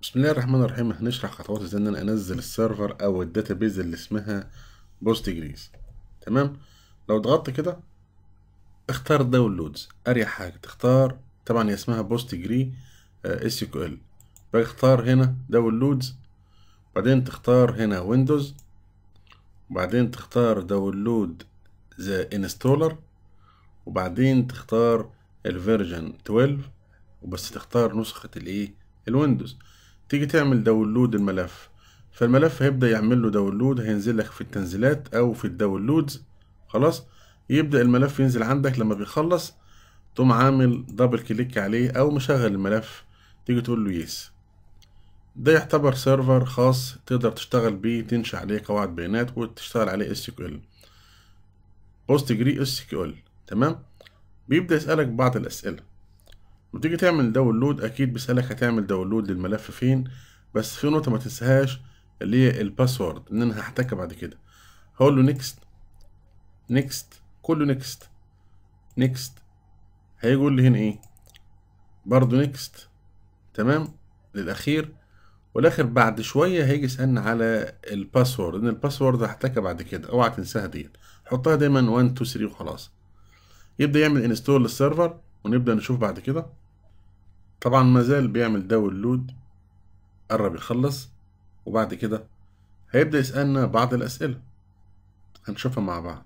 بسم الله الرحمن الرحيم هنشرح خطوات ازاي ان انا انزل السيرفر او الداتابيز اللي اسمها بوست جريس تمام لو ضغطت كده اختار داونلودز اريح حاجه تختار طبعا هي اسمها بوست جري اس كيو ال بختار هنا داونلودز بعدين تختار هنا ويندوز وبعدين تختار داونلود ذا انستولر وبعدين تختار الفيرجن 12 وبس تختار نسخة الايه الويندوز تيجي تعمل داونلود الملف فالملف هيبدأ يعمل له داونلود هينزل لك في التنزيلات او في الداونلودز خلاص يبدأ الملف ينزل عندك لما بيخلص تقوم عامل دبل كليك عليه او مشغل الملف تيجي تقول له يس ده يعتبر سيرفر خاص تقدر تشتغل بيه تنشئ عليه قواعد بيانات وتشتغل عليه اس كيو ال بوست جري اس كيو ال تمام بيبدأ يسألك بعض الأسئلة لما تيجي تعمل داونلود أكيد بيسألك هتعمل داونلود للملف فين بس في نقطة ما تنساهاش اللي هي الباسورد إن أنا هحتاجها بعد كده هقول له نيكست نيكست كله نيكست نيكست هيقول لي هنا إيه برضو نيكست تمام للأخير والاخر بعد شويه هيجي يسالني على الباسورد ان الباسورد هحتاجها بعد كده اوعى تنساها ديت حطها دايما 1 2 3 وخلاص يبدا يعمل انستول للسيرفر ونبدا نشوف بعد كده طبعا ما زال بيعمل داونلود قرب يخلص وبعد كده هيبدا يسالنا بعض الاسئله هنشوفها مع بعض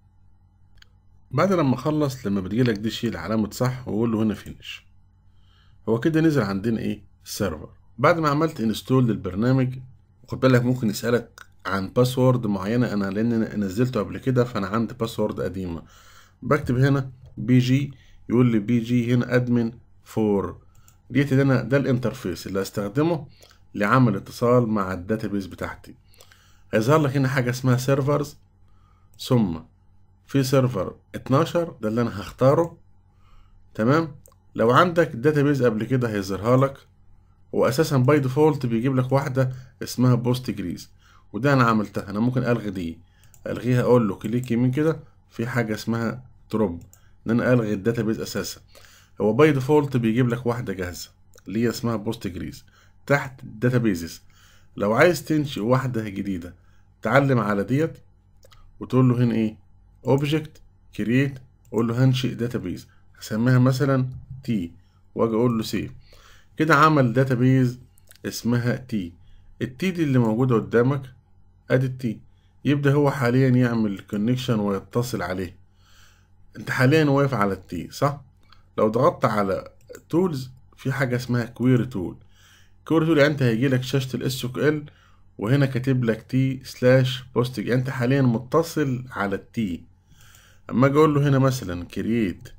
بعد لما اخلص لما بتجيلك دي شيل علامه صح واقول له هنا فينش هو كده نزل عندنا ايه السيرفر بعد ما عملت انستول للبرنامج خد بالك ممكن يسألك عن باسورد معينة أنا لأن أنا نزلته قبل كده فأنا عندي باسورد قديمة بكتب هنا بي جي يقول لي بي جي هنا أدمن فور ديت اللي أنا ده الانترفيس اللي هستخدمه لعمل اتصال مع الداتابيز بتاعتي هيظهر لك هنا حاجة اسمها سيرفرز ثم في سيرفر 12 ده اللي أنا هختاره تمام لو عندك داتابيز قبل كده هيظهرها لك واساسا باي ديفولت بيجيب لك واحده اسمها بوست جريز وده انا عملتها انا ممكن الغي دي الغيها اقول له كليك يمين كده في حاجه اسمها دروب ان انا الغي الداتابيز اساسا هو باي ديفولت بيجيب لك واحده جاهزه اللي هي اسمها بوست جريز تحت الداتابيزز لو عايز تنشئ واحده جديده تعلم على ديت وتقول له هنا ايه اوبجكت كرييت قول له هنشئ داتابيز هسميها مثلا تي واجي اقول له سيف كده عمل داتابيز اسمها تي التي دي اللي موجودة قدامك ادي التي يبدأ هو حاليا يعمل كونكشن ويتصل عليه انت حاليا واقف على التي صح لو ضغطت على تولز في حاجة اسمها كويري تول كويري تول يعني انت هيجيلك شاشة الاس كيو ال وهنا كاتب لك تي سلاش بوست يعني انت حاليا متصل على التي اما اجي اقول له هنا مثلا كرييت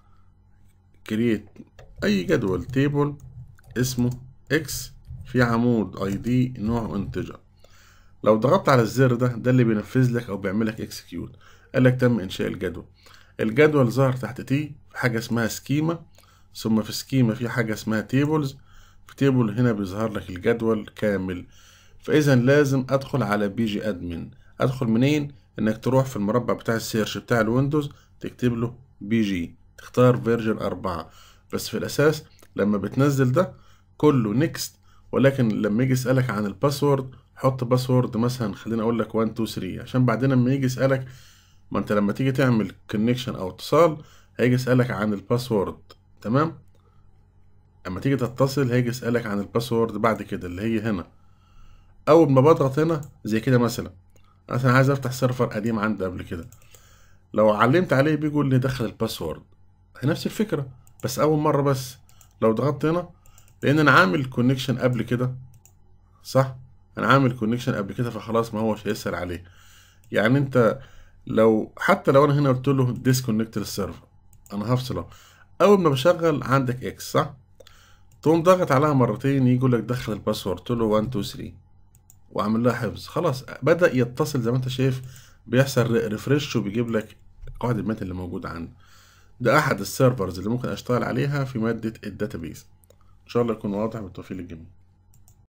كرييت اي جدول تيبل اسمه اكس في عمود اي دي نوعه انتجر لو ضغطت على الزر ده ده اللي بينفذ لك او بيعمل لك اكسكيوت قال لك تم انشاء الجدول الجدول ظهر تحت تي في حاجه اسمها سكيما ثم في سكيما في حاجه اسمها تيبلز في تيبل هنا بيظهر لك الجدول كامل فاذا لازم ادخل على بي جي ادمن ادخل منين انك تروح في المربع بتاع السيرش بتاع الويندوز تكتب له بي جي تختار فيرجن أربعة بس في الأساس لما بتنزل ده كله نيكست ولكن لما يجي يسألك عن الباسورد حط باسورد مثلا خليني أقول لك 1 2 3 عشان بعدين لما يجي يسألك ما أنت لما تيجي تعمل كونكشن أو اتصال هيجي يسألك عن الباسورد تمام لما تيجي تتصل هيجي يسألك عن الباسورد بعد كده اللي هي هنا أول ما بضغط هنا زي كده مثلا مثلا عايز أفتح سيرفر قديم عندي قبل كده لو علمت عليه بيقول لي دخل الباسورد هي نفس الفكرة بس أول مرة بس لو ضغطت هنا لأن أنا عامل كونكشن قبل كده صح أنا عامل كونكشن قبل كده فخلاص ما هوش هيسأل عليه يعني أنت لو حتى لو أنا هنا قلت له ديسكونكت للسيرفر أنا هفصله أول ما بشغل عندك إكس صح تقوم ضاغط عليها مرتين يجي يقول لك دخل الباسورد تقول له 1 2 3 وأعمل لها حفظ خلاص بدأ يتصل زي ما أنت شايف بيحصل ريفرش وبيجيب لك قواعد البيانات اللي موجودة عندك ده احد السيرفرز اللي ممكن اشتغل عليها في مادة الداتابيز ان شاء الله يكون واضح بالتوفيق للجميع